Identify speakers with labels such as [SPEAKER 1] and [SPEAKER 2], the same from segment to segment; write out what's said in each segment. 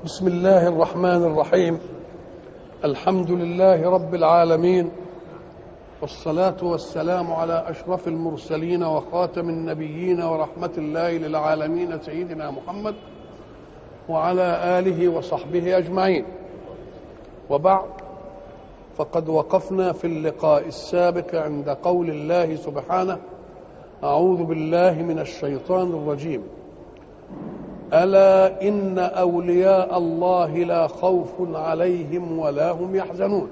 [SPEAKER 1] بسم الله الرحمن الرحيم الحمد لله رب العالمين والصلاة والسلام على أشرف المرسلين وخاتم النبيين ورحمة الله للعالمين سيدنا محمد وعلى آله وصحبه أجمعين وبعد فقد وقفنا في اللقاء السابق عند قول الله سبحانه أعوذ بالله من الشيطان الرجيم الا ان اولياء الله لا خوف عليهم ولا هم يحزنون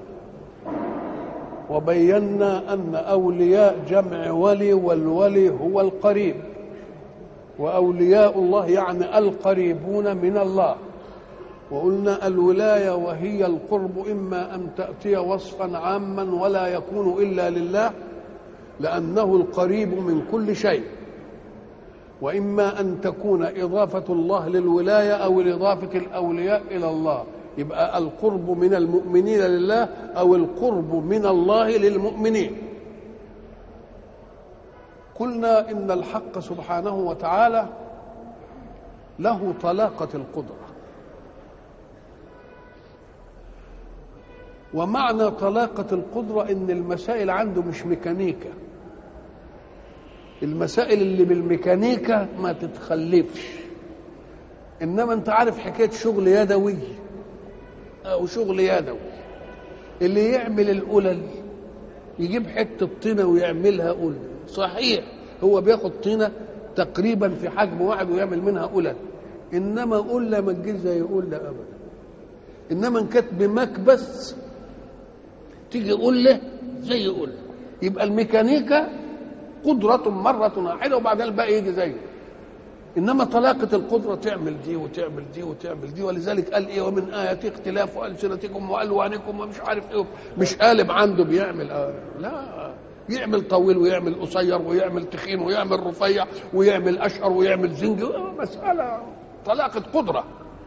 [SPEAKER 1] وبينا ان اولياء جمع ولي والولي هو القريب واولياء الله يعني القريبون من الله وقلنا الولايه وهي القرب اما ان تاتي وصفا عاما ولا يكون الا لله لانه القريب من كل شيء واما ان تكون اضافه الله للولايه او اضافه الاولياء الى الله يبقى القرب من المؤمنين لله او القرب من الله للمؤمنين قلنا ان الحق سبحانه وتعالى له طلاقه القدره ومعنى طلاقه القدره ان المسائل عنده مش ميكانيكا المسائل اللي بالميكانيكا ما تتخلفش انما انت عارف حكايه شغل يدوي او شغل يدوي اللي يعمل القلل يجيب حته طينه ويعملها قلل صحيح هو بياخد طينه تقريبا في حجم واحد ويعمل منها قلل انما قله ما تجيش زي قله ابدا انما ان كانت بمكبس تيجي قله زي قله يبقى الميكانيكا قدرة مرة واحدة وبعدين الباقي يجي زيه إنما طلاقة القدرة تعمل دي وتعمل دي وتعمل دي ولذلك قال إيه ومن آيات اختلاف ألسنتكم وألوانكم ومش عارف إيه مش قالب عنده بيعمل آه لا يعمل طويل ويعمل قصير ويعمل تخين ويعمل رفيع ويعمل أشقر ويعمل زنج مسألة طلاقة قدرة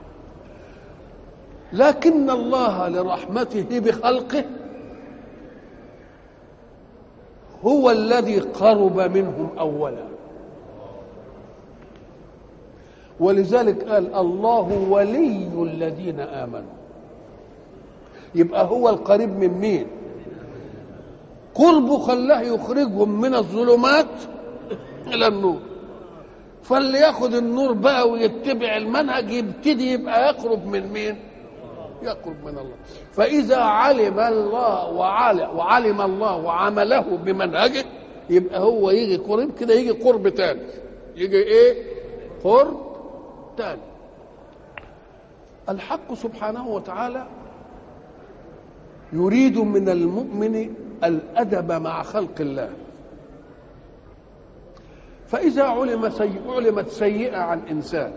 [SPEAKER 1] لكن الله لرحمته بخلقه هو الذي قرب منهم اولا ولذلك قال الله ولي الذين امنوا يبقى هو القريب من مين قربه خلاه يخرجهم من الظلمات الى النور فاللي ياخد النور بقى ويتبع المنهج يبتدي يبقى يقرب من مين يقرب من الله فإذا علم الله وعلم, وعلم الله وعمله بمنهجه يبقى هو يجي قرب كده يجي قرب تاني يجي ايه قرب تاني الحق سبحانه وتعالى يريد من المؤمن الأدب مع خلق الله فإذا علم سي... علمت سيئة عن إنسان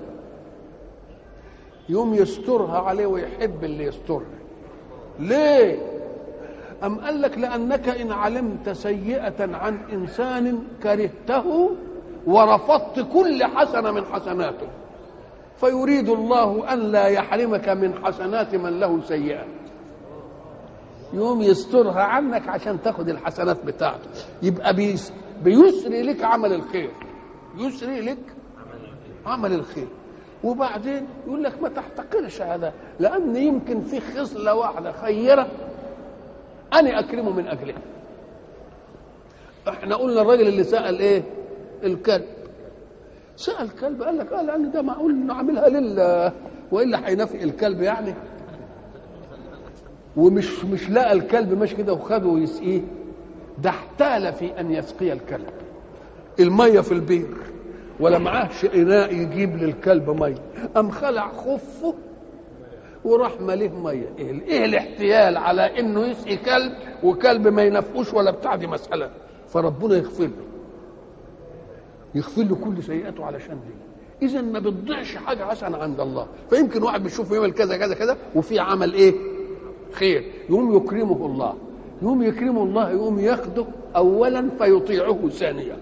[SPEAKER 1] يوم يسترها عليه ويحب اللي يسترها ليه أم قال لك لأنك إن علمت سيئة عن إنسان كرهته ورفضت كل حسنة من حسناته فيريد الله أن لا يحرمك من حسنات من له سيئة يوم يسترها عنك عشان تاخد الحسنات بتاعته يبقى بيسري لك عمل الخير يسري لك عمل الخير وبعدين يقول لك ما تحتقرش هذا لان يمكن في خصله واحده خيره انا اكرمه من اجلها احنا قلنا الراجل اللي سال ايه الكلب سال كلب قال لك اه لان ده معقول انه عاملها لله والا هينافق الكلب يعني ومش مش لقى الكلب ماشي كده وخده ويسقيه ده احتال في ان يسقي الكلب الميه في البير ولا معاهش اناء يجيب للكلب ميه قام خلع خفه وراح مليه ميه ايه, إيه الاحتيال على انه يسقي كلب وكلب ما ينفقوش ولا بتاع دي مساله فربنا يغفر له يغفر له كل سيئاته علشان دي اذا ما بتضيعش حاجه حسنه عند الله فيمكن واحد بيشوف يعمل كذا كذا كذا وفي عمل ايه خير يقوم يكرمه الله يقوم يكرمه الله يقوم ياخده اولا فيطيعه ثانيا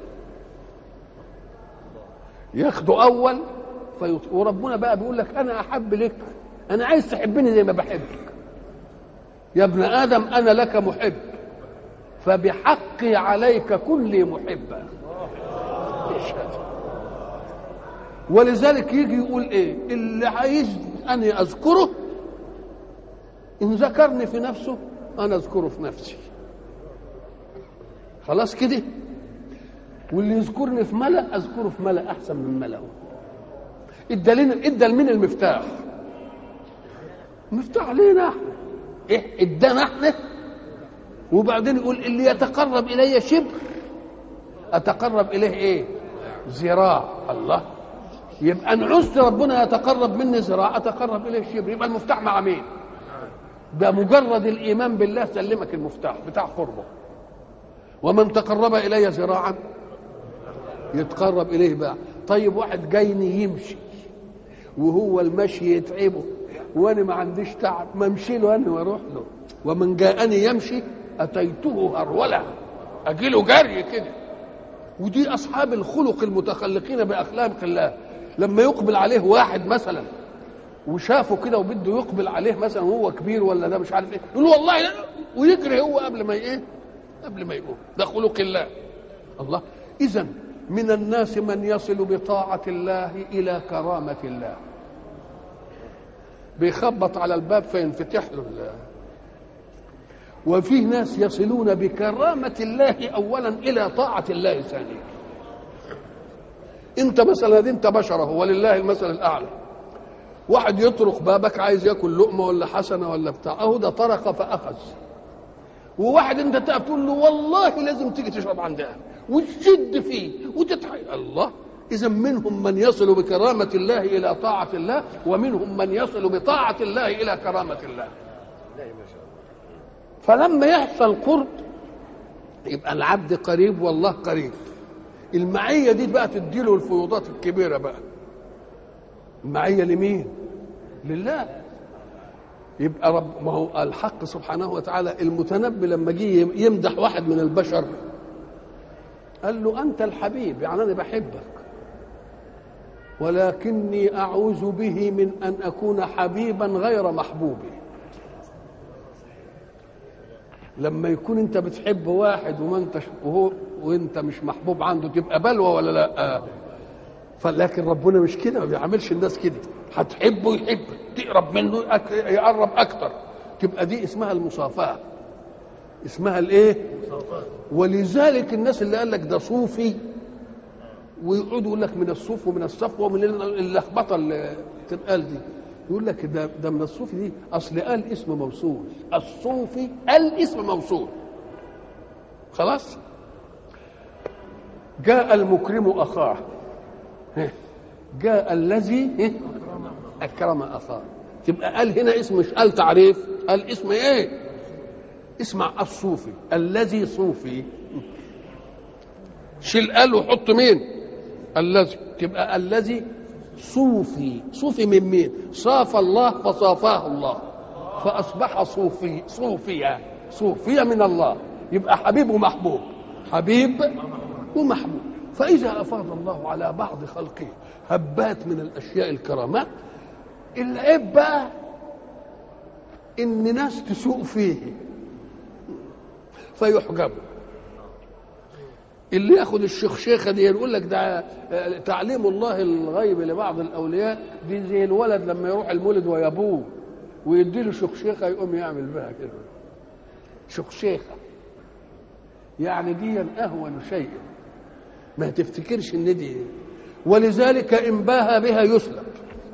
[SPEAKER 1] ياخده اول فيط... وربنا بقى بيقول لك انا احب لك انا عايز تحبني زي ما بحبك يا ابن ادم انا لك محب فبحقي عليك كلي محبا ولذلك يجي يقول ايه اللي عايزني اني اذكره ان ذكرني في نفسه انا اذكره في نفسي خلاص كده واللي يذكرني في ملأ اذكره في ملأ احسن من ملأه ادى لنا ادى لمين المفتاح مفتاح لينا احنا ايه ادانا احنا وبعدين يقول اللي يتقرب الي شبر اتقرب اليه ايه ذراع الله يبقى ان عزت ربنا يتقرب مني ذراع اتقرب اليه شبر يبقى المفتاح مع مين ده مجرد الايمان بالله سلمك المفتاح بتاع قربه ومن تقرب الي ذراعا يتقرب اليه بقى طيب واحد جايني يمشي وهو المشي يتعبه وانا ما عنديش تعب ما امشي له انا واروح له ومن جاءني يمشي اتيته هروله اجي له جري كده ودي اصحاب الخلق المتخلقين باخلاق الله لما يقبل عليه واحد مثلا وشافه كده وبده يقبل عليه مثلا وهو كبير ولا ده مش عارف ايه يقول له والله لا ويجري هو قبل ما ايه قبل ما يقوم ده خلق الله الله اذا من الناس من يصل بطاعه الله الى كرامه الله بيخبط على الباب فينفتح له الله وفيه ناس يصلون بكرامة الله أولا إلى طاعة الله ثانيا أنت مثلا دي أنت بشر هو ولله المثل الأعلى واحد يطرق بابك عايز ياكل لقمة ولا حسنة ولا بتاع أهو ده طرق فأخذ وواحد أنت تقول له والله لازم تيجي تشرب عندها وتشد فيه وتتحي الله إذا منهم من يصل بكرامة الله إلى طاعة الله ومنهم من يصل بطاعة الله إلى كرامة الله فلما يحصل قرب يبقى العبد قريب والله قريب المعية دي بقى تديله الفيوضات الكبيرة بقى المعية لمين لله يبقى رب ما هو الحق سبحانه وتعالى المتنبي لما جه يمدح واحد من البشر قال له أنت الحبيب يعني أنا بحبك ولكني أعوذ به من أن أكون حبيبا غير محبوبي لما يكون انت بتحب واحد وما انت وهو وانت مش محبوب عنده تبقى بلوى ولا لا فلكن ربنا مش كده ما بيعملش الناس كده هتحبه يحبك تقرب منه يقرب اكتر تبقى دي اسمها المصافاه اسمها الايه ولذلك الناس اللي قال لك ده صوفي ويقعدوا يقول لك من الصوف ومن الصفوه ومن اللخبطه اللي تتقال دي يقول لك ده ده من الصوفي دي اصل قال اسم موصول الصوفي قال اسم موصول خلاص جاء المكرم اخاه جاء الذي اكرم اخاه تبقى قال هنا اسم مش قال تعريف قال اسم ايه اسمع الصوفي الذي صوفي شيل قال وحط مين الذي تبقى الذي صوفي صوفي من مين صاف الله فصافاه الله فأصبح صوفي صوفيا صوفيا من الله يبقى حبيب ومحبوب حبيب ومحبوب فإذا أفاض الله على بعض خلقه هبات من الأشياء الكرامات العيب بقى إن ناس تسوء فيه فيحجبوا اللي ياخد الشيخشيخه دي يقول لك ده تعليم الله الغيب لبعض الاولياء دي زي الولد لما يروح المولد ويابوه ويدي له شيخشيخه يقوم يعمل بها كده شيخشيخه يعني دي اهون شيء ما تفتكرش ان دي ولذلك ان باها بها يسلب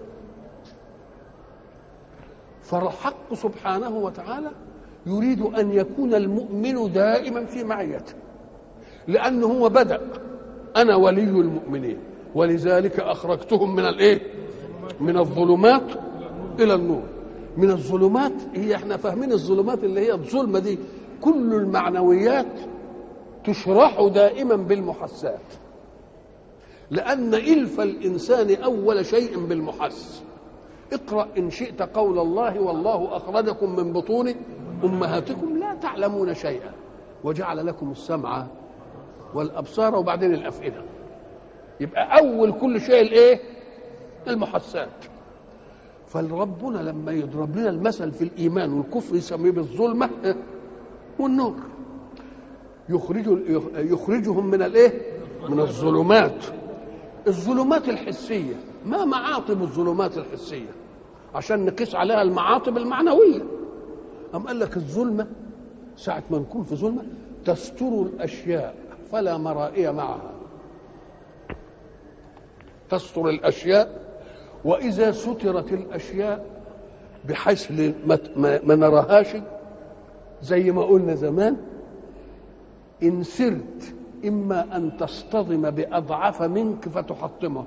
[SPEAKER 1] فالحق سبحانه وتعالى يريد ان يكون المؤمن دائما في معيته لأنه هو بدأ أنا ولي المؤمنين ولذلك أخرجتهم من الإيه؟ من الظلمات إلى النور من الظلمات هي احنا فاهمين الظلمات اللي هي الظلمة دي كل المعنويات تشرح دائما بالمحسات لأن إلف الإنسان أول شيء بالمحس اقرأ إن شئت قول الله والله أخرجكم من بطون أمهاتكم لا تعلمون شيئا وجعل لكم السمع والابصار وبعدين الافئده يبقى اول كل شيء الايه المحسات فالربنا لما يضرب لنا المثل في الايمان والكفر يسميه بالظلمه والنور يخرج يخرجهم من الايه من الظلمات الظلمات الحسيه ما معاطب الظلمات الحسيه عشان نقيس عليها المعاطب المعنويه أم قال لك الظلمه ساعه ما نكون في ظلمه تستر الاشياء فلا مرائي معها تستر الاشياء واذا سترت الاشياء بحيث ما, ما نراهاش زي ما قلنا زمان ان سرت اما ان تصطدم باضعف منك فتحطمه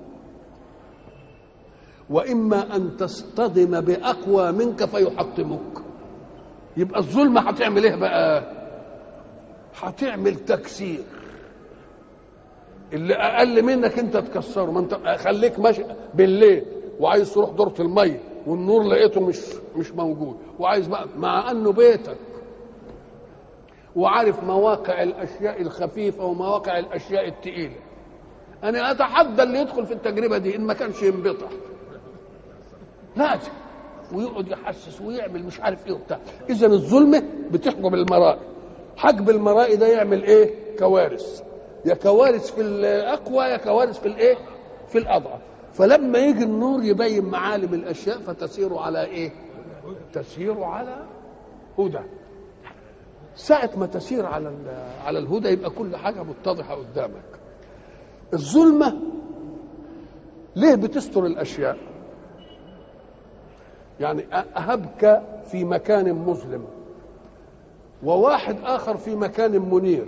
[SPEAKER 1] واما ان تصطدم باقوى منك فيحطمك يبقى الظلمه هتعمل ايه بقى هتعمل تكسير اللي اقل منك انت تكسره ما انت خليك ماشي بالليل وعايز تروح دورة الميه والنور لقيته مش مش موجود وعايز بقى مع انه بيتك وعارف مواقع الاشياء الخفيفه ومواقع الاشياء الثقيله انا اتحدى اللي يدخل في التجربه دي ان ما كانش ينبطح لازم ويقعد يحسس ويعمل مش عارف ايه وبتاع اذا الظلمه بتحجب المرائي حجب المرائي ده يعمل ايه كوارث يا كوارث في الاقوى يا كوارث في الايه في الاضعف فلما يجي النور يبين معالم الاشياء فتسير على ايه تسير على هدى ساعة ما تسير على على الهدى يبقى كل حاجة متضحة قدامك. الظلمة ليه بتستر الأشياء؟ يعني أهبك في مكان مظلم وواحد آخر في مكان منير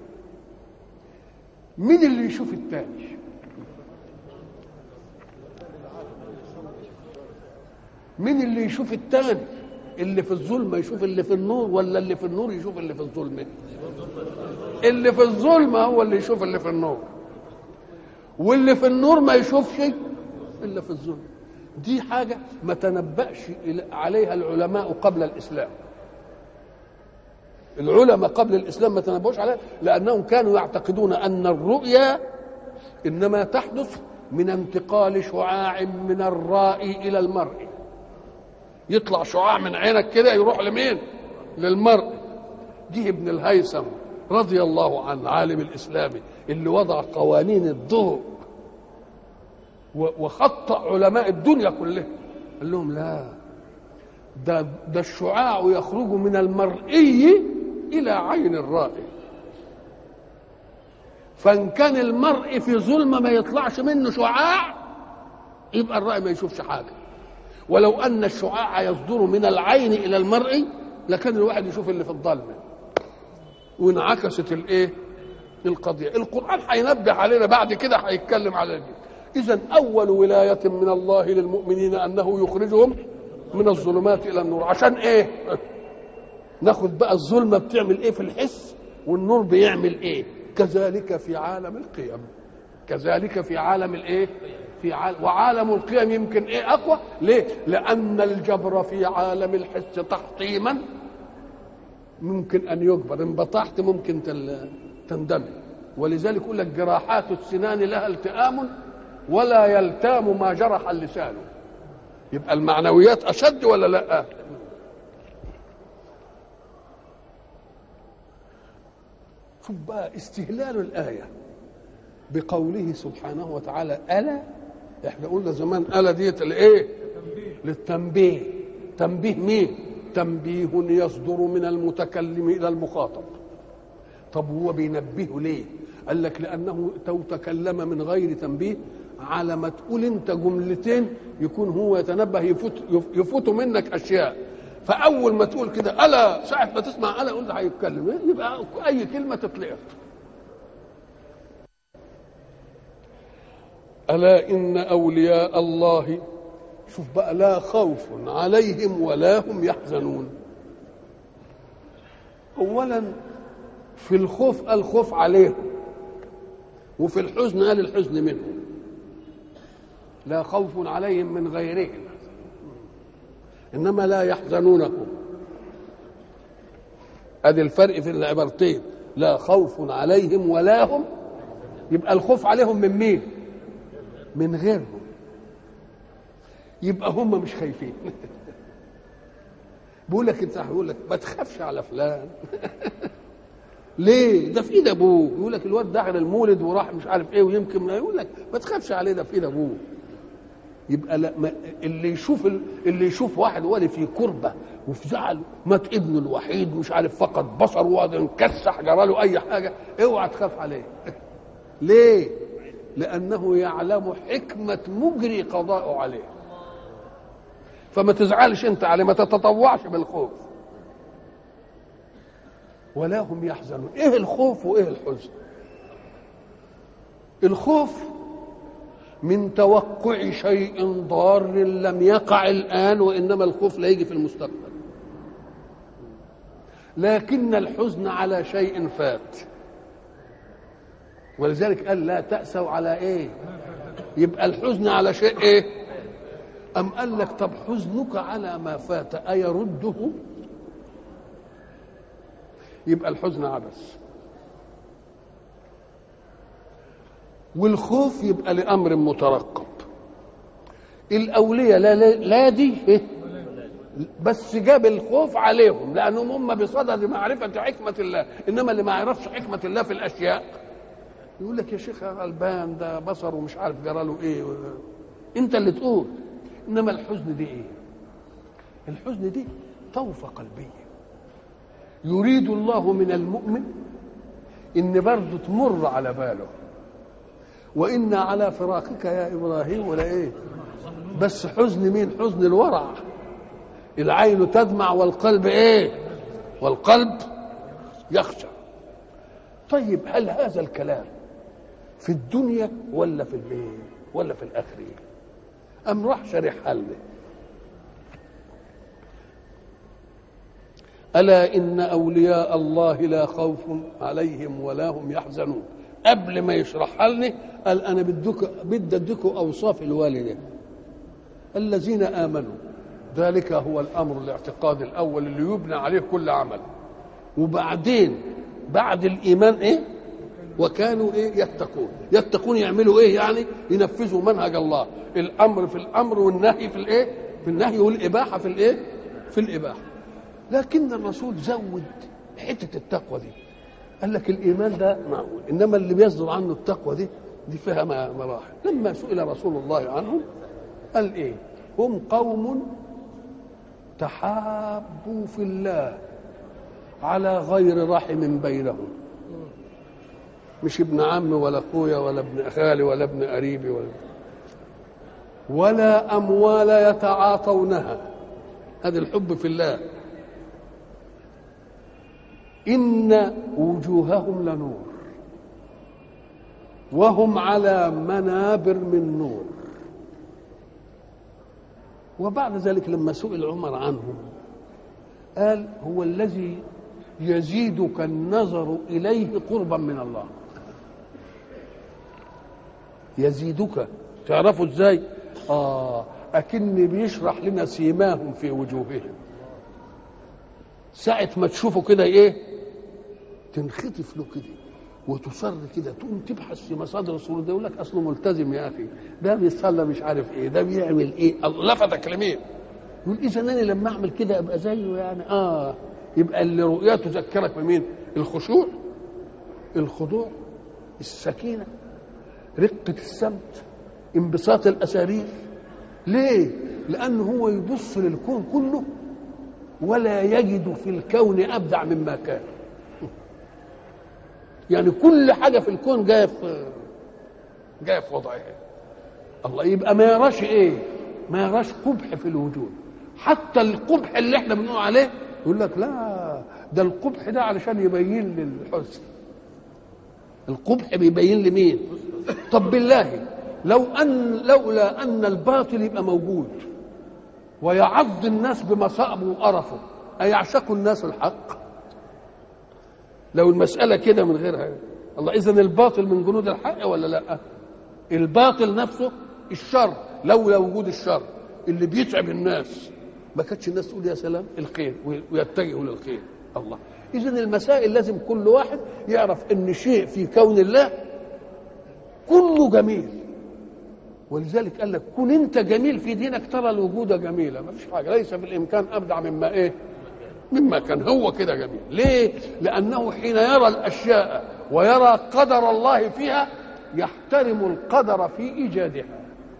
[SPEAKER 1] مين اللي يشوف التاني؟ مين اللي يشوف التاني؟ اللي في الظلمة يشوف اللي في النور ولا اللي في النور يشوف اللي في الظلمة اللي في الظلمة هو اللي يشوف اللي في النور واللي في النور ما يشوفش إلا في الظلمة دي حاجة ما تنبأش عليها العلماء قبل الإسلام العلماء قبل الإسلام ما تنبأوش عليها لأنهم كانوا يعتقدون أن الرؤيا إنما تحدث من انتقال شعاع من الرائي إلى المرئي يطلع شعاع من عينك كده يروح لمين للمرء دي ابن الهيثم رضي الله عنه عالم الاسلامي اللي وضع قوانين الضوء وخطأ علماء الدنيا كلها قال لهم لا ده ده الشعاع يخرج من المرئي الى عين الرائي فان كان المرء في ظلمه ما يطلعش منه شعاع يبقى الرائي ما يشوفش حاجه ولو ان الشعاع يصدر من العين الى المرء لكان الواحد يشوف اللي في الظلمه وانعكست الايه القضيه القران هينبه علينا بعد كده هيتكلم على دي اذا اول ولايه من الله للمؤمنين انه يخرجهم من الظلمات الى النور عشان ايه ناخد بقى الظلمه بتعمل ايه في الحس والنور بيعمل ايه كذلك في عالم القيم كذلك في عالم الايه في عالم وعالم القيم يمكن ايه اقوى ليه لان الجبر في عالم الحس تحطيما ممكن ان يجبر ان بطحت ممكن تندمج ولذلك يقول لك جراحات السنان لها التئام ولا يلتام ما جرح اللسان يبقى المعنويات اشد ولا لا شوف بقى استهلال الايه بقوله سبحانه وتعالى الا احنا قلنا زمان الا ديت الايه للتنبيه تنبيه مين تنبيه يصدر من المتكلم الى المخاطب طب هو بينبهه ليه قال لك لانه تو تكلم من غير تنبيه على ما تقول انت جملتين يكون هو يتنبه يفوت يفوت منك اشياء فاول ما تقول كده الا ساعه ما تسمع الا قلت هيتكلم يبقى اي كلمه تتلقط الا ان اولياء الله شوف بقى لا خوف عليهم ولا هم يحزنون اولا في الخوف قال خوف عليهم وفي الحزن قال الحزن منهم لا خوف عليهم من غيرهم انما لا يحزنونكم ادي الفرق في العبارتين لا خوف عليهم ولا هم يبقى الخوف عليهم من مين من غيرهم يبقى هم مش خايفين بيقول لك انت بيقول لك ما تخافش على فلان ليه ده في ايد ابوه يقول لك الواد دخل المولد وراح مش عارف ايه ويمكن يقول لك ما تخافش عليه ده في ايد ابوه يبقى لا ما اللي يشوف اللي يشوف واحد ولي في كربه وفي زعل مات ابنه الوحيد مش عارف فقد بصره وقعد انكسح جرى له اي حاجه اوعى تخاف عليه ليه؟ لانه يعلم حكمه مجري قضاءه عليه فما تزعلش انت عليه ما تتطوعش بالخوف ولا هم يحزنون ايه الخوف وايه الحزن الخوف من توقع شيء ضار لم يقع الان وانما الخوف لا يجي في المستقبل لكن الحزن على شيء فات ولذلك قال لا تأسوا على ايه يبقى الحزن على شيء ايه أم قال لك طب حزنك على ما فات أيرده يبقى الحزن عبث والخوف يبقى لأمر مترقب الأولياء لا, لا, لا دي إيه؟ بس جاب الخوف عليهم لأنهم هم بصدد معرفة حكمة الله إنما اللي ما يعرفش حكمة الله في الأشياء يقول لك يا شيخ غلبان ده بصر ومش عارف جرى له ايه انت اللي تقول انما الحزن دي ايه الحزن دي طوفة قلبية يريد الله من المؤمن ان برضه تمر على باله وإن على فراقك يا إبراهيم ولا إيه بس حزن مين حزن الورع العين تدمع والقلب إيه والقلب يخشى طيب هل هذا الكلام في الدنيا ولا في الايه ولا في الاخره ام راح شرحها لنا الا ان اولياء الله لا خوف عليهم ولا هم يحزنون قبل ما يشرحها لنا قال انا بدك بدي اديكم اوصاف الوالده الذين امنوا ذلك هو الامر الاعتقاد الاول اللي يبنى عليه كل عمل وبعدين بعد الايمان ايه وكانوا ايه يتقون يتقون يعملوا ايه يعني ينفذوا منهج الله الامر في الامر والنهي في الايه في النهي والاباحه في الايه في الاباحه لكن الرسول زود حته التقوى دي قال لك الايمان ده معقول انما اللي بيصدر عنه التقوى دي دي فيها مراحل لما سئل رسول الله عنهم قال ايه هم قوم تحابوا في الله على غير رحم بينهم مش ابن عم ولا اخويا ولا ابن خالي ولا ابن قريبي ولا ولا اموال يتعاطونها هذا الحب في الله ان وجوههم لنور وهم على منابر من نور وبعد ذلك لما سئل عمر عنهم قال هو الذي يزيدك النظر اليه قربا من الله يزيدك تعرفوا ازاي اه اكن بيشرح لنا سيماهم في وجوههم ساعة ما تشوفه كده ايه تنخطف له كده وتصر كده تقوم تبحث في مصادر الصور ده يقول لك اصله ملتزم يا اخي ده بيصلى مش عارف ايه ده بيعمل ايه لفتك لمين يقول اذا انا لما اعمل كده ابقى زيه يعني اه يبقى اللي رؤيته تذكرك بمين الخشوع الخضوع السكينه رقه السمت انبساط الاسارير ليه لانه هو يبص للكون كله ولا يجد في الكون ابدع مما كان يعني كل حاجه في الكون جايه في جايه في وضعها الله يبقى ما يراش ايه ما يراش قبح في الوجود حتى القبح اللي احنا بنقول عليه يقول لك لا ده القبح ده علشان يبين للحسن القبح بيبين لمين طب بالله لو ان لولا ان الباطل يبقى موجود ويعض الناس بمصائبه وقرفه أيعشق الناس الحق لو المسألة كده من غيرها الله إذا الباطل من جنود الحق ولا لا الباطل نفسه الشر لولا وجود الشر اللي بيتعب الناس ما كانتش الناس تقول يا سلام الخير ويتجهوا للخير الله إذا المسائل لازم كل واحد يعرف إن شيء في كون الله كله جميل ولذلك قال لك كن انت جميل في دينك ترى الوجود جميلا ما فيش حاجه ليس بالامكان ابدع مما ايه مما كان هو كده جميل ليه لانه حين يرى الاشياء ويرى قدر الله فيها يحترم القدر في ايجادها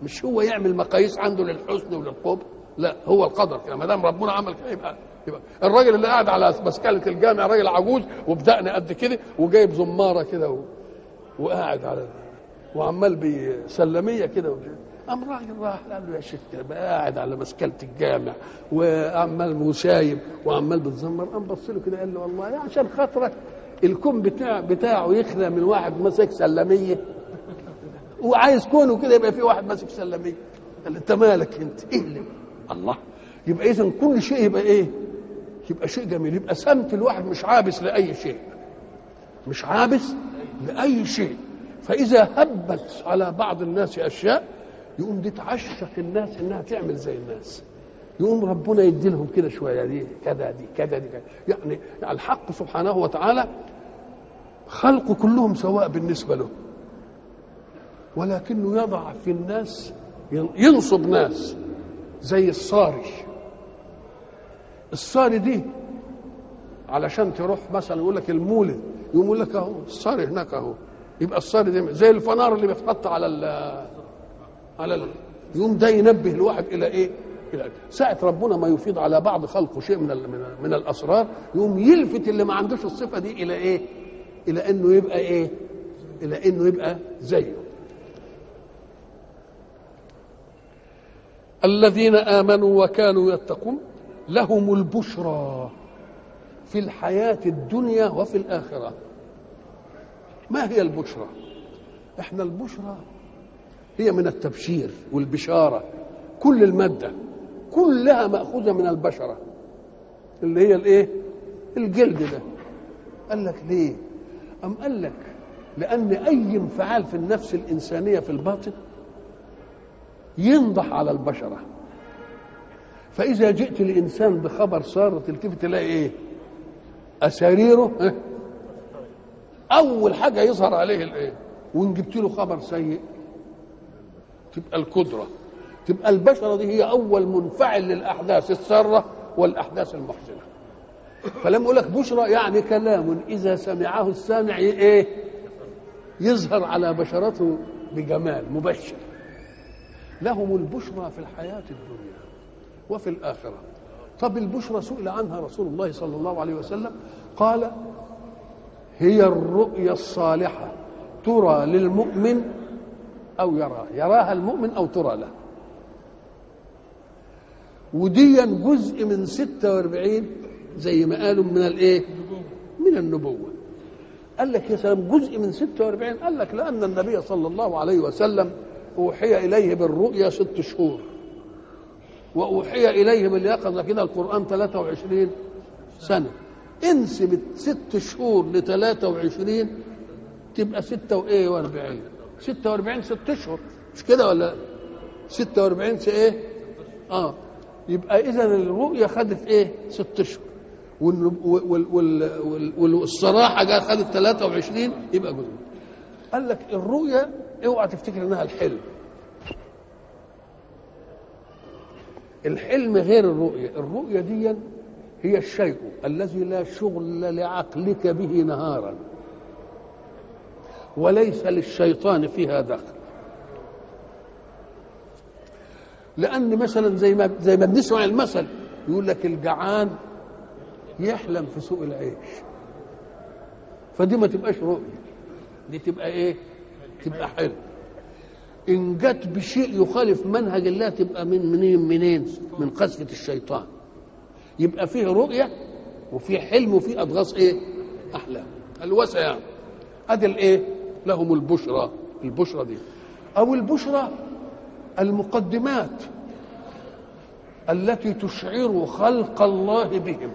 [SPEAKER 1] مش هو يعمل مقاييس عنده للحسن وللقبح لا هو القدر كده ما دام ربنا عمل كده يبقى يبقى الراجل اللي قاعد على مسكنة الجامع راجل عجوز وبدقن قد كده وجايب زماره كده و... وقاعد على وعمال بسلميه كده وكده قام راجل راح قال له يا شيخ كده بقى قاعد على مسكنة الجامع وعمال وسايب وعمال بتزمر قام بص له كده قال له والله يا عشان خاطرك الكون بتاع بتاعه يخلى من واحد ماسك سلميه وعايز كونه كده يبقى في واحد ماسك سلميه قال له انت مالك انت ايه اللي الله يبقى اذا كل شيء يبقى ايه يبقى شيء جميل يبقى سمت الواحد مش عابس لاي شيء مش عابس لاي شيء فاذا هبت على بعض الناس اشياء يقوم دي تعشق الناس انها تعمل زي الناس يقوم ربنا يدي لهم كده شويه دي كذا دي كذا دي كذا يعني الحق سبحانه وتعالى خلقه كلهم سواء بالنسبه له ولكنه يضع في الناس ينصب ناس زي الصاري الصاري دي علشان تروح مثلا يقول لك المولد يقوم يقول لك اهو الصاري هناك اهو يبقى الصاري دي زي الفنار اللي بيتحط على ال على ال يقوم ده ينبه الواحد الى ايه؟ الى ساعة ربنا ما يفيض على بعض خلقه شيء من ال من, من الاسرار يقوم يلفت اللي ما عندوش الصفه دي الى ايه؟ الى انه يبقى ايه؟ الى انه يبقى زيه. الذين امنوا وكانوا يتقون لهم البشرى في الحياه الدنيا وفي الاخره. ما هي البشرى؟ احنا البشرى هي من التبشير والبشاره كل الماده كلها ماخوذه من البشره اللي هي الايه الجلد ده قال لك ليه ام قال لك لان اي انفعال في النفس الانسانيه في الباطن ينضح على البشره فاذا جئت لانسان بخبر سار تلتفت تلاقي ايه اساريره اول حاجه يظهر عليه الايه وان جبت له خبر سيء تبقى القدرة تبقى البشرة دي هي أول منفعل للأحداث السارة والأحداث المحزنة فلما أقول لك بشرى يعني كلام إذا سمعه السامع إيه يظهر على بشرته بجمال مبشر لهم البشرى في الحياة الدنيا وفي الآخرة طب البشرى سئل عنها رسول الله صلى الله عليه وسلم قال هي الرؤيا الصالحة ترى للمؤمن أو يرى يراها المؤمن أو ترى له وديا جزء من 46 زي ما قالوا من الايه من النبوة قال لك يا سلام جزء من 46 قال لك لأن النبي صلى الله عليه وسلم أوحي إليه بالرؤيا ست شهور وأوحي إليه باليقظة كده القرآن 23 سنة انسب ست شهور ل 23 تبقى 6 وإيه و40 46 ست اشهر مش كده ولا 46 في ايه اه يبقى اذا الرؤيه خدت ايه ست اشهر والصراحه جاء خدت 23 يبقى جزء قال لك الرؤيه اوعى تفتكر انها الحلم الحلم غير الرؤيه الرؤيه دي هي الشيء الذي لا شغل لعقلك به نهارا وليس للشيطان فيها دخل لان مثلا زي ما زي ما بنسمع المثل يقول لك الجعان يحلم في سوق العيش فدي ما تبقاش رؤيه دي تبقى ايه تبقى حلم ان جت بشيء يخالف منهج الله تبقى من منين منين من قذفه الشيطان يبقى فيه رؤيه وفي حلم وفي اضغاث ايه احلام الوسع يعني ادي الايه لهم البشرى البشرى دي او البشرى المقدمات التي تشعر خلق الله بهم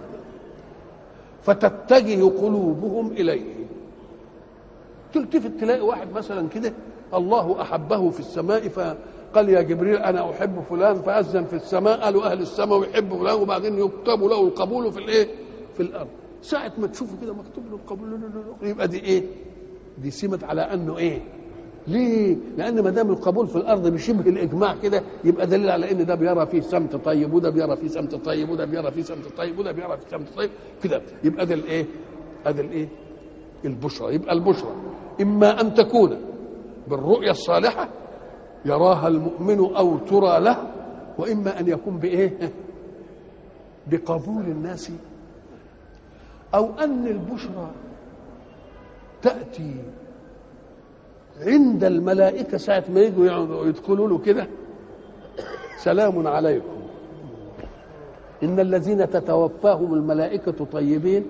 [SPEAKER 1] فتتجه قلوبهم اليه تلتفت تلاقي واحد مثلا كده الله احبه في السماء فقال يا جبريل انا احب فلان فاذن في السماء قالوا اهل السماء يحب فلان وبعدين يكتب له القبول في الايه في الارض ساعه ما تشوفه كده مكتوب له القبول يبقى دي ايه دي سمت على انه ايه ليه؟ لأن ما دام القبول في الأرض بشبه الإجماع كده يبقى دليل على إن ده بيرى فيه سمت طيب وده بيرى فيه سمت طيب وده بيرى فيه سمت طيب وده بيرى فيه سمت طيب كده يبقى ده الإيه؟ هذا الإيه؟ البشرى يبقى البشرى إما أن تكون بالرؤية الصالحة يراها المؤمن او ترى له واما ان يكون بايه بقبول الناس او ان البشرى تاتي عند الملائكه ساعه ما يجوا يدخلوا له كده سلام عليكم ان الذين تتوفاهم الملائكه طيبين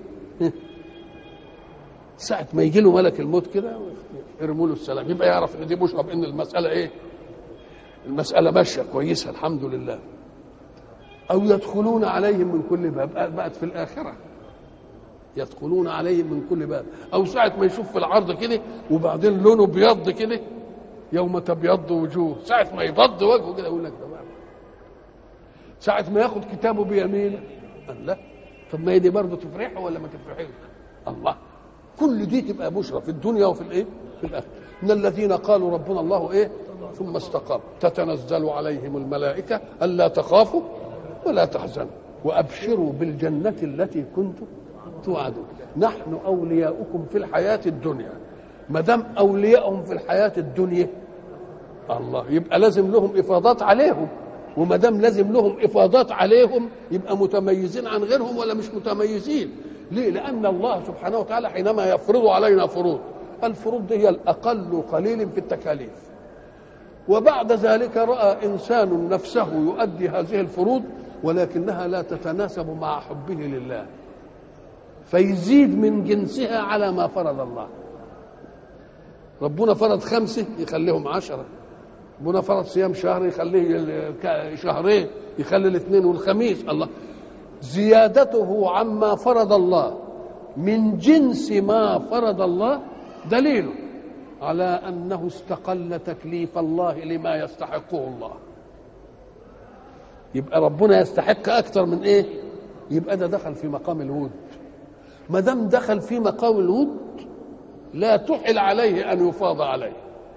[SPEAKER 1] ساعة ما يجي له ملك الموت كده يرموا له السلام يبقى يعرف ان دي بشرى بان المسألة ايه؟ المسألة ماشية كويسة الحمد لله. أو يدخلون عليهم من كل باب بقت في الآخرة. يدخلون عليهم من كل باب أو ساعة ما يشوف في العرض كده وبعدين لونه بيض كده يوم تبيض وجوه ساعة ما يبض وجهه كده يقول لك ده بقى. ساعة ما ياخد كتابه بيمينه قال لا طب ما هي دي برضه تفرحه ولا ما تفرحش؟ الله كل دي تبقى بشرى في الدنيا وفي الايه؟ في الاخره. من الذين قالوا ربنا الله ايه؟ ثم استقاموا تتنزل عليهم الملائكه الا تخافوا ولا تحزنوا وابشروا بالجنه التي كنتم توعدون. نحن اولياؤكم في الحياه الدنيا. ما دام اولياءهم في الحياه الدنيا الله يبقى لازم لهم افاضات عليهم وما دام لازم لهم افاضات عليهم يبقى متميزين عن غيرهم ولا مش متميزين ليه لان الله سبحانه وتعالى حينما يفرض علينا فروض الفروض دي هي الاقل قليل في التكاليف وبعد ذلك راى انسان نفسه يؤدي هذه الفروض ولكنها لا تتناسب مع حبه لله فيزيد من جنسها على ما فرض الله ربنا فرض خمسه يخليهم عشره ربنا فرض صيام شهر يخليه شهرين يخلي الاثنين والخميس الله زيادته عما فرض الله من جنس ما فرض الله دليل على انه استقل تكليف الله لما يستحقه الله يبقى ربنا يستحق اكثر من ايه يبقى ده دخل في مقام الود ما دام دخل في مقام الود لا تحل عليه ان يفاض عليه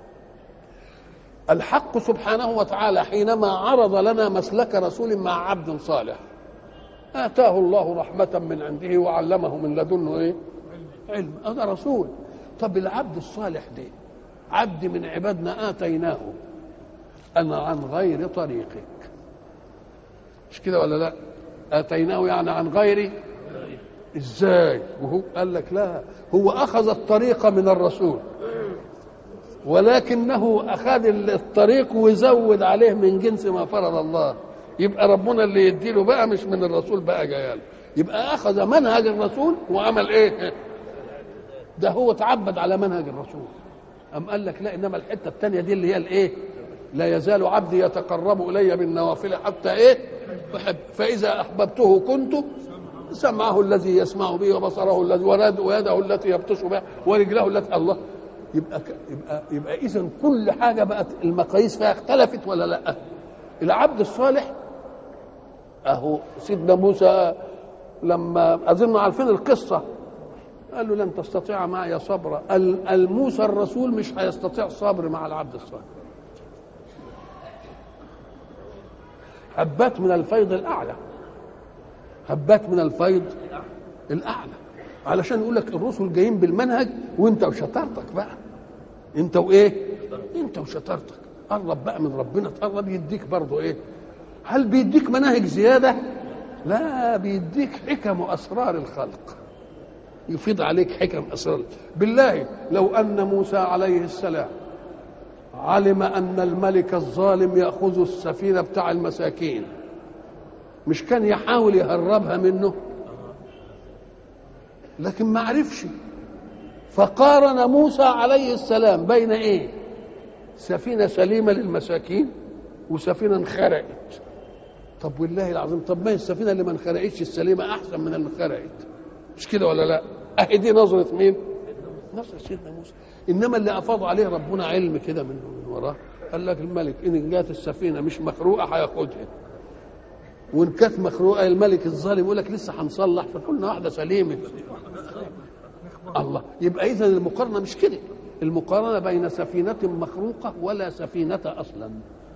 [SPEAKER 1] الحق سبحانه وتعالى حينما عرض لنا مسلك رسول مع عبد صالح آتاه الله رحمة من عنده وعلمه من لدنه إيه؟ علم هذا رسول طب العبد الصالح ده عبد من عبادنا آتيناه أنا عن غير طريقك مش كده ولا لا آتيناه يعني عن غير ازاي وهو قال لك لا هو أخذ الطريق من الرسول ولكنه أخذ الطريق وزود عليه من جنس ما فرض الله يبقى ربنا اللي يديله بقى مش من الرسول بقى جاياله يبقى اخذ منهج الرسول وعمل ايه ده هو تعبد على منهج الرسول أم قال لك لا إنما الحتة الثانية دي اللي هي الإيه لا يزال عبدي يتقرب إلي بالنوافل حتى إيه بحب فإذا أحببته كنت سمعه الذي يسمع به وبصره الذي ويده التي يبطش بها ورجله التي الله يبقى ك... يبقى يبقى اذا كل حاجه بقت المقاييس فيها اختلفت ولا لا؟ العبد الصالح اهو سيدنا موسى لما اظن عارفين القصه قال له لن تستطيع معي صبرا الموسى الرسول مش هيستطيع صبر مع العبد الصالح هبات من الفيض الاعلى هبات من الفيض الاعلى علشان يقول لك الرسل جايين بالمنهج وانت وشطارتك بقى انت وايه انت وشطارتك قرب بقى من ربنا تقرب يديك برضه ايه هل بيديك مناهج زياده لا بيديك حكم واسرار الخلق يفيض عليك حكم اسرار بالله لو ان موسى عليه السلام علم ان الملك الظالم ياخذ السفينه بتاع المساكين مش كان يحاول يهربها منه لكن ما عرفش فقارن موسى عليه السلام بين ايه سفينه سليمه للمساكين وسفينه انخرقت طب والله العظيم طب ما هي السفينه اللي ما انخرقتش السليمه احسن من اللي انخرقت مش كده ولا لا اهي دي نظره مين نظره سيدنا موسى انما اللي افاض عليه ربنا علم كده من, من وراه قال لك الملك ان جات السفينه مش مخروقه هياخدها وان كانت مخروقه الملك الظالم يقول لك لسه هنصلح فقلنا واحده سليمه الله يبقى اذا المقارنه مش كده المقارنه بين سفينه مخروقه ولا سفينه اصلا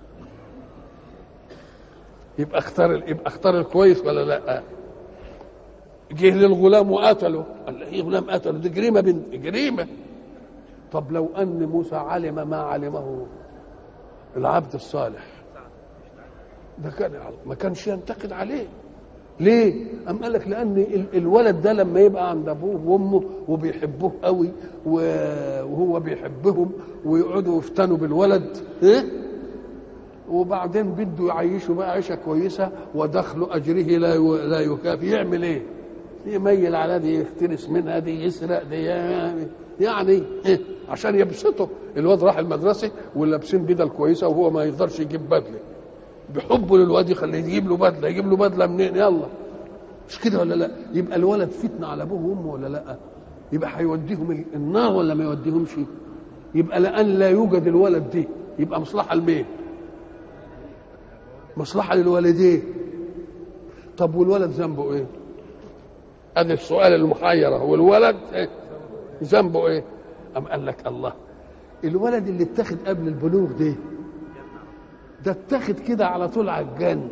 [SPEAKER 1] يبقى اختار يبقى اختار الكويس ولا لا جه للغلام وقتله قال ايه غلام قتله دي جريمه بنت جريمه طب لو ان موسى علم ما علمه العبد الصالح ده كان ما كانش ينتقد عليه ليه؟ أم قال لك لأن ال- الولد ده لما يبقى عند أبوه وأمه وبيحبوه قوي و- وهو بيحبهم ويقعدوا يفتنوا بالولد إيه؟ وبعدين بده يعيشه بقى عيشة كويسة ودخل أجره لا ي- لا يكافي يعمل إيه؟ يميل على دي يختلس منها دي يسرق دي يعني, يعني إيه؟ عشان يبسطه الواد راح المدرسة ولابسين بدل كويسة وهو ما يقدرش يجيب بدلة بحبه للواد يخليه يجيب له بدله يجيب له بدله منين يلا مش كده ولا لا يبقى الولد فتنه على ابوه وامه ولا لا يبقى هيوديهم ال- النار ولا ما يوديهمش يبقى لان لا يوجد الولد دي يبقى مصلحه لمين مصلحه للوالدين طب والولد ذنبه ايه ادي السؤال المحير هو الولد إيه؟ ذنبه ايه ام قال لك الله الولد اللي اتخذ قبل البلوغ ده ده اتخذ كده على طول على الجنة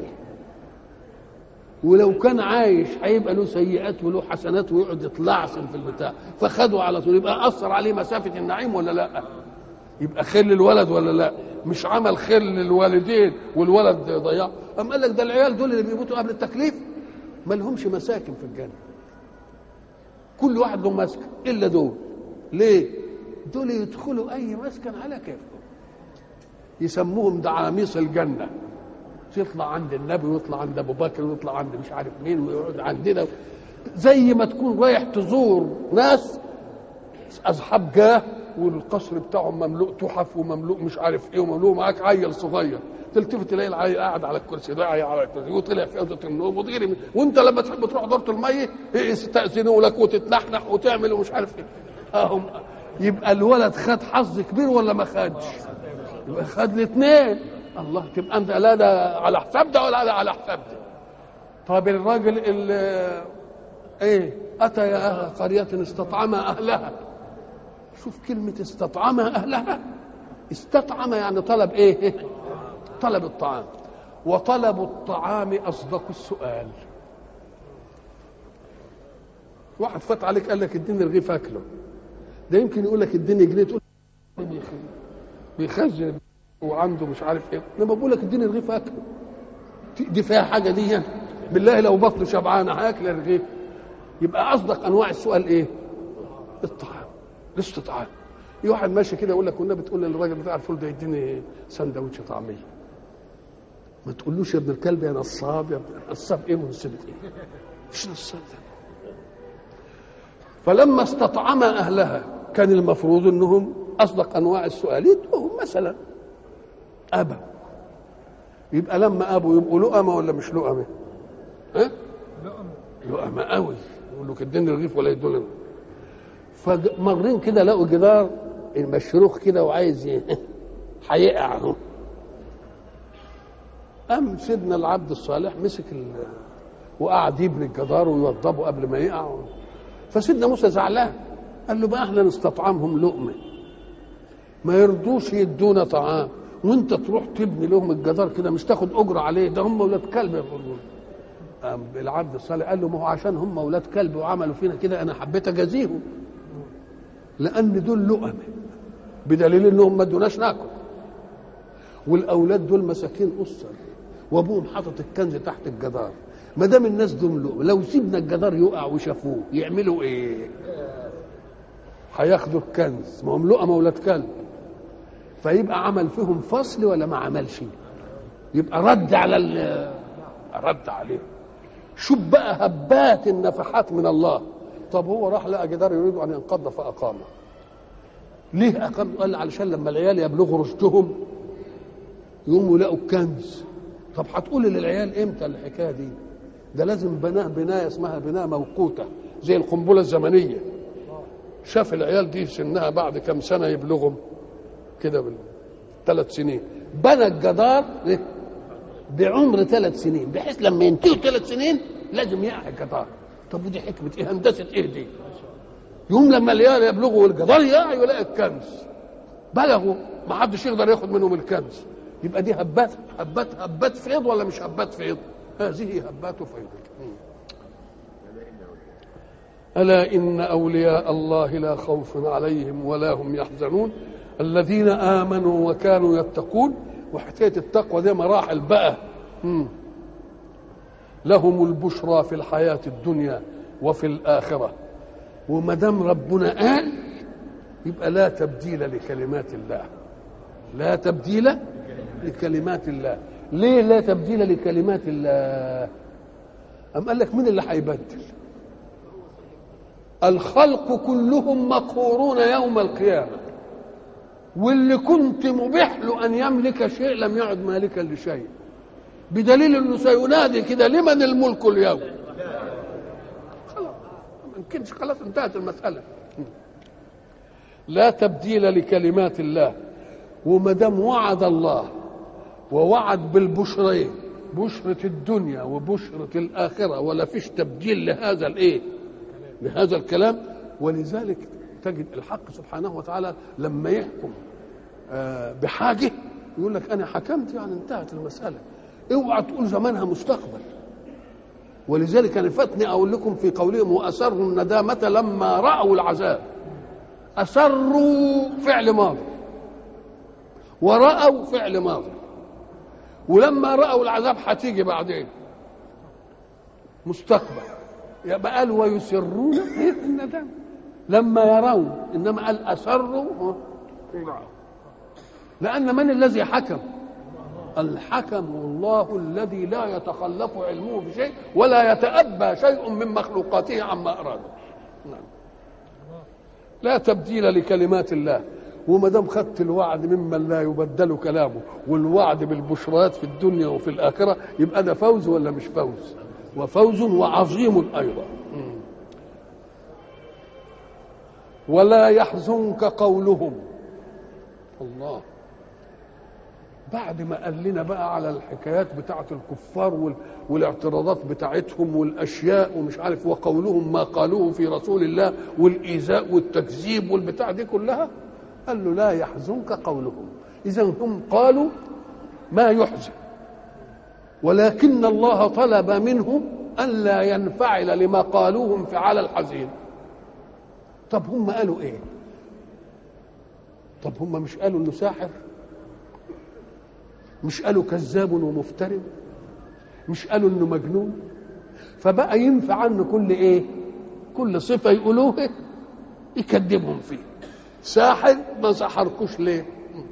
[SPEAKER 1] ولو كان عايش هيبقى له سيئات وله حسنات ويقعد يتلعثم في البتاع فخده على طول يبقى اثر عليه مسافه النعيم ولا لا يبقى خير للولد ولا لا مش عمل خير للوالدين والولد ضيع أم قال لك ده العيال دول اللي بيموتوا قبل التكليف ما لهمش مساكن في الجنه كل واحد له مسكن الا دول ليه دول يدخلوا اي مسكن على كيفهم يسموهم دعاميص الجنة يطلع عند النبي ويطلع عند ابو بكر ويطلع عند مش عارف مين ويقعد عندنا زي ما تكون رايح تزور ناس اصحاب جاه والقصر بتاعهم مملوء تحف ومملوء مش عارف ايه ومملوء معاك عيل صغير تلتفت تلاقي العيل قاعد على الكرسي ده على الكرسي وطلع في اوضه النوم وتغيري من- وانت لما تحب تروح دورة الميه يستأذنوا لك وتتنحنح وتعمل ومش عارف ايه اهم يبقى الولد خد حظ كبير ولا ما خدش؟ يبقى خد الاثنين الله تبقى انت لا ده على حساب ده ولا ده على حساب ده طب الراجل اللي ايه اتى يا اهل قريه استطعم اهلها شوف كلمه استطعم اهلها استطعم يعني طلب ايه طلب الطعام وطلب الطعام اصدق السؤال واحد فات عليك قال لك اديني رغيف اكله ده يمكن يقول لك اديني جنيه تقول بيخزن وعنده مش عارف ايه لما بقول لك اديني رغيف اكله دي فيها حاجه دي يعني. بالله لو بطنه شبعانه هاكل الرغيف يبقى اصدق انواع السؤال ايه؟ الطعام الاستطعام في واحد ماشي كده يقول لك والنبي تقول للراجل بتاع الفول ده يديني سندوتش طعميه ما تقولوش يا ابن الكلب يا نصاب يا ابن نصاب ايه منسبة ايه؟ مش نصاب ده فلما استطعم اهلها كان المفروض انهم اصدق انواع السؤال يدوهم مثلا ابا يبقى لما ابوا يبقوا لؤمه ولا مش لؤمه؟ ها؟ لؤمه قوي يقول له اديني رغيف ولا يدوا لنا فمرين كده لقوا جدار المشروخ كده وعايز ي- هيقع اهو قام سيدنا العبد الصالح مسك ال... وقعد يبني الجدار ويوضبه قبل ما يقع فسيدنا موسى زعلان قال له بقى احنا نستطعمهم لقمه ما يرضوش يدونا طعام وانت تروح تبني لهم الجدار كده مش تاخد اجره عليه ده هم ولاد كلب يقولون قام العبد الصالح قال له ما هو عشان هم ولاد كلب وعملوا فينا كده انا حبيت اجازيهم لان دول لقمه بدليل انهم ما ادوناش ناكل والاولاد دول مساكين اسر وابوهم حاطط الكنز تحت الجدار ما دام الناس دول لقمه لو سيبنا الجدار يقع وشافوه يعملوا ايه؟ هياخدوا الكنز ما هم لقمه ولاد كلب فيبقى عمل فيهم فصل ولا ما عملش يبقى رد على ال- رد عليه شوف بقى هبات النفحات من الله طب هو راح لقى جدار يريد ان ينقض فاقامه ليه اقام قال علشان لما العيال يبلغوا رشدهم يقوموا يلاقوا الكنز طب هتقول للعيال امتى الحكايه دي ده لازم بناء بنايه اسمها بناء موقوته زي القنبله الزمنيه شاف العيال دي سنها بعد كم سنه يبلغهم كده بال ثلاث سنين بنى الجدار إيه؟ بعمر ثلاث سنين بحيث لما ينتهوا ثلاث سنين لازم يقع الجدار طب ودي حكمه ايه هندسه ايه دي يوم لما العيال يبلغوا الجدار يقع يلاقي الكنز بلغوا ما حدش يقدر ياخد منهم الكنز يبقى دي هبات هبات هبات فيض ولا مش هبات فيض هذه هبات فيض ألا إن أولياء الله لا خوف عليهم ولا هم يحزنون الذين آمنوا وكانوا يتقون وحكايه التقوى دي مراحل بقى مم. لهم البشرى في الحياه الدنيا وفي الاخره وما دام ربنا قال يبقى لا تبديل لكلمات الله لا تبديل لكلمات الله ليه لا تبديل لكلمات الله أم قال لك مين اللي هيبدل الخلق كلهم مقهورون يوم القيامة واللي كنت مبيح له أن يملك شيء لم يعد مالكا لشيء بدليل أنه سينادي كده لمن الملك اليوم خلاص ما يمكنش خلاص انتهت المسألة لا تبديل لكلمات الله وما دام وعد الله ووعد بالبشرين بشرة الدنيا وبشرة الآخرة ولا فيش تبديل لهذا الإيه لهذا الكلام ولذلك تجد الحق سبحانه وتعالى لما يحكم آه بحاجة يقول لك أنا حكمت يعني انتهت المسألة اوعى تقول زمانها مستقبل ولذلك أنا فاتني أقول لكم في قولهم وأسروا الندامة لما رأوا العذاب أسروا فعل ماضي ورأوا فعل ماضي ولما رأوا العذاب هتيجي بعدين مستقبل يبقى قال ويسرون الندم لما يرون انما قال اسروا لان من الذي حكم الحكم الله الذي لا يتخلف علمه بشيء ولا يتأبى شيء من مخلوقاته عما أراده نعم. لا تبديل لكلمات الله وما دام خدت الوعد ممن لا يبدل كلامه والوعد بالبشرات في الدنيا وفي الاخره يبقى ده فوز ولا مش فوز؟ وفوز وعظيم ايضا. ولا يحزنك قولهم الله بعد ما قال لنا بقى على الحكايات بتاعه الكفار وال... والاعتراضات بتاعتهم والاشياء ومش عارف وقولهم ما قالوه في رسول الله والايذاء والتكذيب والبتاع دي كلها قال له لا يحزنك قولهم اذا هم قالوا ما يحزن ولكن الله طلب منهم الا ينفعل لما قالوه انفعال الحزين طب هم قالوا ايه طب هم مش قالوا انه ساحر مش قالوا كذاب ومفتري مش قالوا انه مجنون فبقى ينفع عنه كل ايه كل صفه يقولوها يكذبهم فيه ساحر ما سحركوش ليه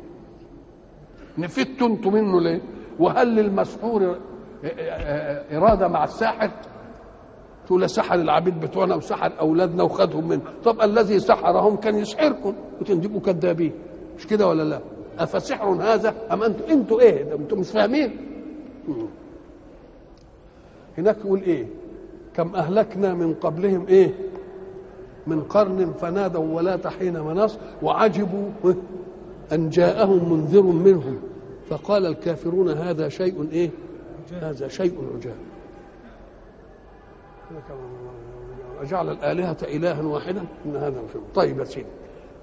[SPEAKER 1] نفدتوا انتوا منه ليه وهل للمسحور اراده مع الساحر تقول سحر العبيد بتوعنا وسحر اولادنا وخدهم منه طب الذي سحرهم كان يسحركم وتنجبوا كذابين مش كده ولا لا افسحر هذا ام انتوا انتوا ايه ده انتوا مش فاهمين هناك يقول ايه كم اهلكنا من قبلهم ايه من قرن فنادوا ولا حين مناص وعجبوا ان جاءهم منذر منهم فقال الكافرون هذا شيء ايه هذا شيء عجاب أجعل الآلهة إلها واحدا إن هذا مش طيب يا سيدي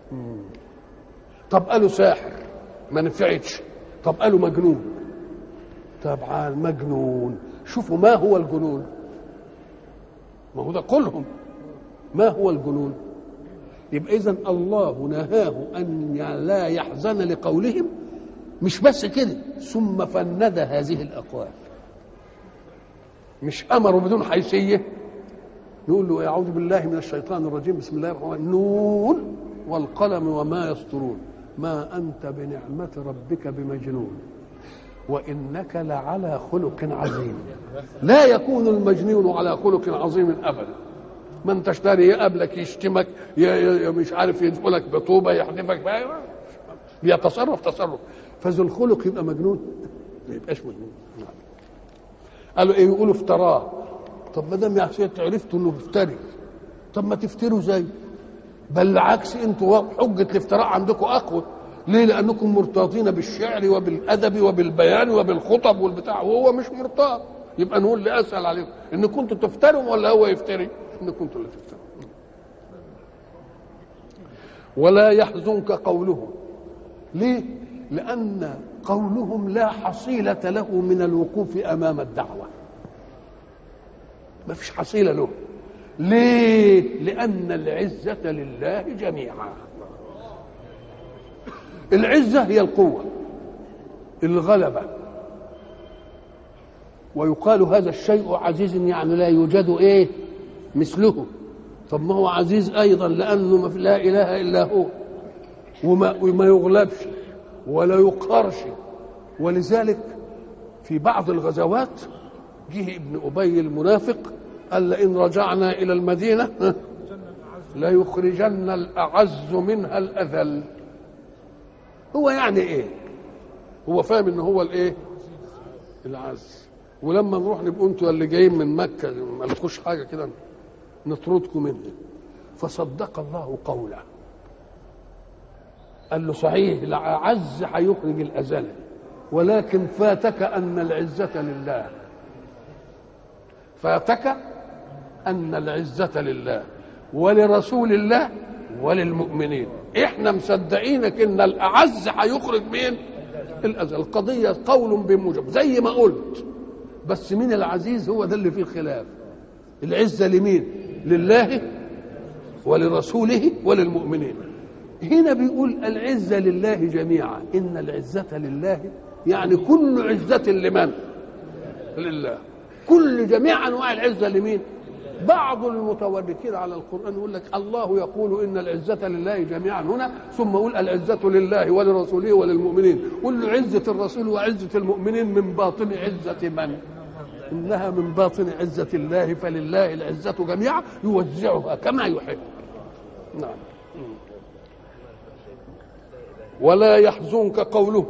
[SPEAKER 1] طب قالوا ساحر ما نفعتش طب قالوا مجنون طبعا مجنون شوفوا ما هو الجنون ما هو ده كلهم ما هو الجنون يبقى اذا الله نهاه ان لا يحزن لقولهم مش بس كده ثم فند هذه الاقوال مش امروا بدون حيثيه يقول له اعوذ بالله من الشيطان الرجيم بسم الله الرحمن الرحيم نون والقلم وما يسطرون ما انت بنعمه ربك بمجنون وانك لعلى خلق عظيم لا يكون المجنون على خلق عظيم ابدا من تشتري يقابلك يشتمك مش عارف يدخلك بطوبه يحدفك بقى بيتصرف تصرف فذو الخلق يبقى مجنون ما يبقاش مجنون قالوا ايه يقولوا افتراه طب ما دام يا سيدي عرفتوا انه بيفتري طب ما تفتروا زي بل العكس انتوا حجه الافتراء عندكم اقوى ليه لانكم مرتاطين بالشعر وبالادب وبالبيان وبالخطب والبتاع وهو مش مرتاط يبقى نقول اللي اسال عليكم ان كنتوا تفتروا ولا هو يفتري ان كنتوا اللي تفتروا ولا يحزنك قولهم ليه لان قولهم لا حصيله له من الوقوف امام الدعوه ما فيش حصيله له ليه لان العزه لله جميعا العزه هي القوه الغلبة ويقال هذا الشيء عزيز يعني لا يوجد ايه مثله طب ما هو عزيز ايضا لانه لا اله الا هو وما, وما يغلبش ولا يقهرش ولذلك في بعض الغزوات جه ابن ابي المنافق قال لئن رجعنا الى المدينه ليخرجن الاعز منها الاذل هو يعني ايه هو فاهم ان هو الايه العز ولما نروح نبقوا انتوا اللي جايين من مكه ما لكوش حاجه كده نطردكم منه فصدق الله قوله قال له صحيح العز هيخرج الأزل ولكن فاتك أن العزة لله فاتك أن العزة لله ولرسول الله وللمؤمنين احنا مصدقينك ان الاعز هيخرج مين الازل القضيه قول بموجب زي ما قلت بس مين العزيز هو ده اللي فيه الخلاف العزه لمين لله ولرسوله وللمؤمنين هنا بيقول العزه لله جميعا ان العزه لله يعني كل عزه لمن لله كل جميع انواع العزه لمين بعض المتوركين على القران يقول لك الله يقول ان العزه لله جميعا هنا ثم يقول العزه لله ولرسوله وللمؤمنين قل له عزه الرسول وعزه المؤمنين من باطن عزه من انها من باطن عزه الله فلله العزه جميعا يوزعها كما يحب نعم ولا يحزنك قولهم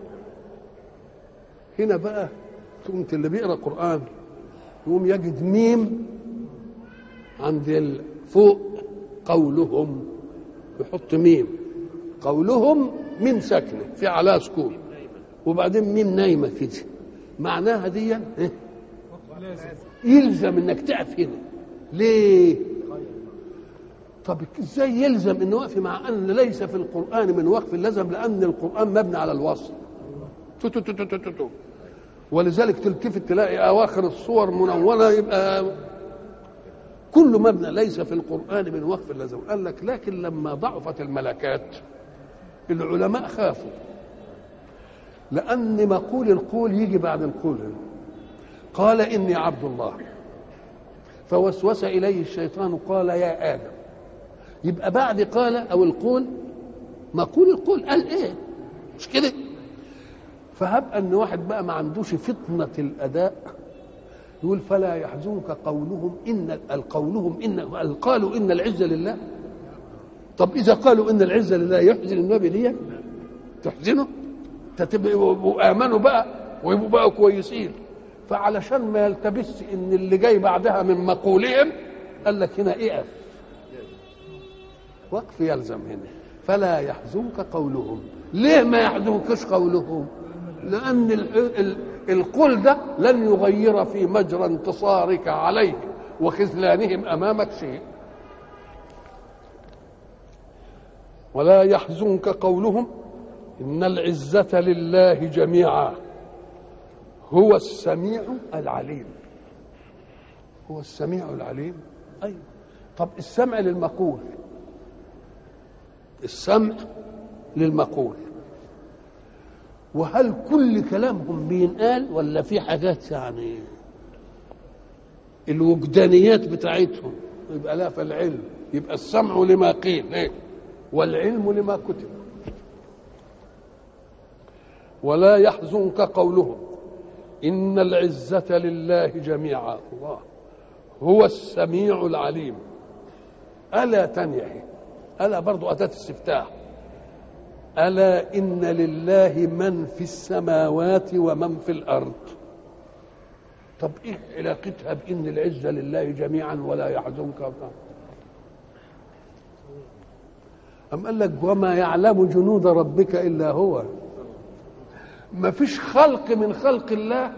[SPEAKER 1] هنا بقى كنت اللي بيقرا قران يقوم يجد ميم عند فوق قولهم يحط ميم قولهم ميم ساكنه في عليها سكون وبعدين ميم نايمه كده معناها دي إيه؟ يلزم انك تقف هنا ليه طب ازاي يلزم ان وقف مع ان ليس في القران من وقف اللزم لان القران مبني على الوصل تو تو تو تو تو تو. ولذلك تلتفت تلاقي اواخر الصور منونه يبقى كل مبنى ليس في القران من وقف اللزم قال لك لكن لما ضعفت الملكات العلماء خافوا لان مقول القول يجي بعد القول قال اني عبد الله فوسوس اليه الشيطان قال يا ادم يبقى بعد قال او القول مقول القول قال ايه مش كده فهب ان واحد بقى ما عندوش فطنه الاداء يقول فلا يحزنك قولهم ان قولهم ان قالوا ان العزه لله طب اذا قالوا ان العزه لله يحزن النبي دي تحزنه تبقوا امنوا بقى ويبقوا بقى كويسين فعلشان ما يلتبس ان اللي جاي بعدها من مقولهم قال لك هنا اقف وقف يلزم هنا فلا يحزنك قولهم ليه ما يحزنكش قولهم لان القول ده لن يغير في مجرى انتصارك عليه وخذلانهم امامك شيء ولا يحزنك قولهم ان العزه لله جميعا هو السميع العليم هو السميع العليم ايوه طب السمع للمقول السمع للمقول وهل كل كلامهم بينقال ولا في حاجات يعني الوجدانيات بتاعتهم يبقى لا فالعلم يبقى السمع لما قيل إيه؟ والعلم لما كتب ولا يحزنك قولهم إن العزة لله جميعا الله هو السميع العليم ألا تنيحي ألا برضو أتت استفتاح ألا إن لله من في السماوات ومن في الأرض طب إيه علاقتها بإن العزة لله جميعا ولا يحزنك أم قال لك وما يعلم جنود ربك إلا هو ما فيش خلق من خلق الله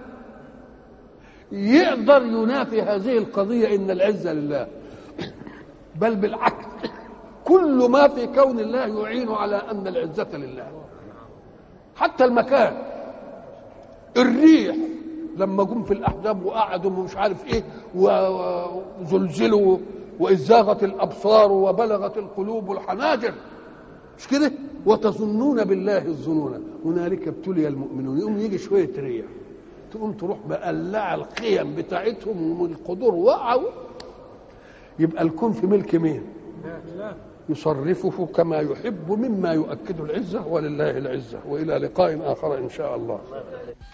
[SPEAKER 1] يقدر ينافي هذه القضية إن العزة لله بل بالعكس كل ما في كون الله يعين على ان العزه لله حتى المكان الريح لما جم في الاحزاب وقعدوا ومش عارف ايه وزلزلوا واذ زاغت الابصار وبلغت القلوب الحناجر مش كده وتظنون بالله الظنون هنالك ابتلي المؤمنون يقوم يجي شويه ريح تقوم تروح مقلع القيم بتاعتهم والقدور وقعوا يبقى الكون في ملك مين يصرفه كما يحب مما يؤكد العزه ولله العزه والى لقاء اخر ان شاء الله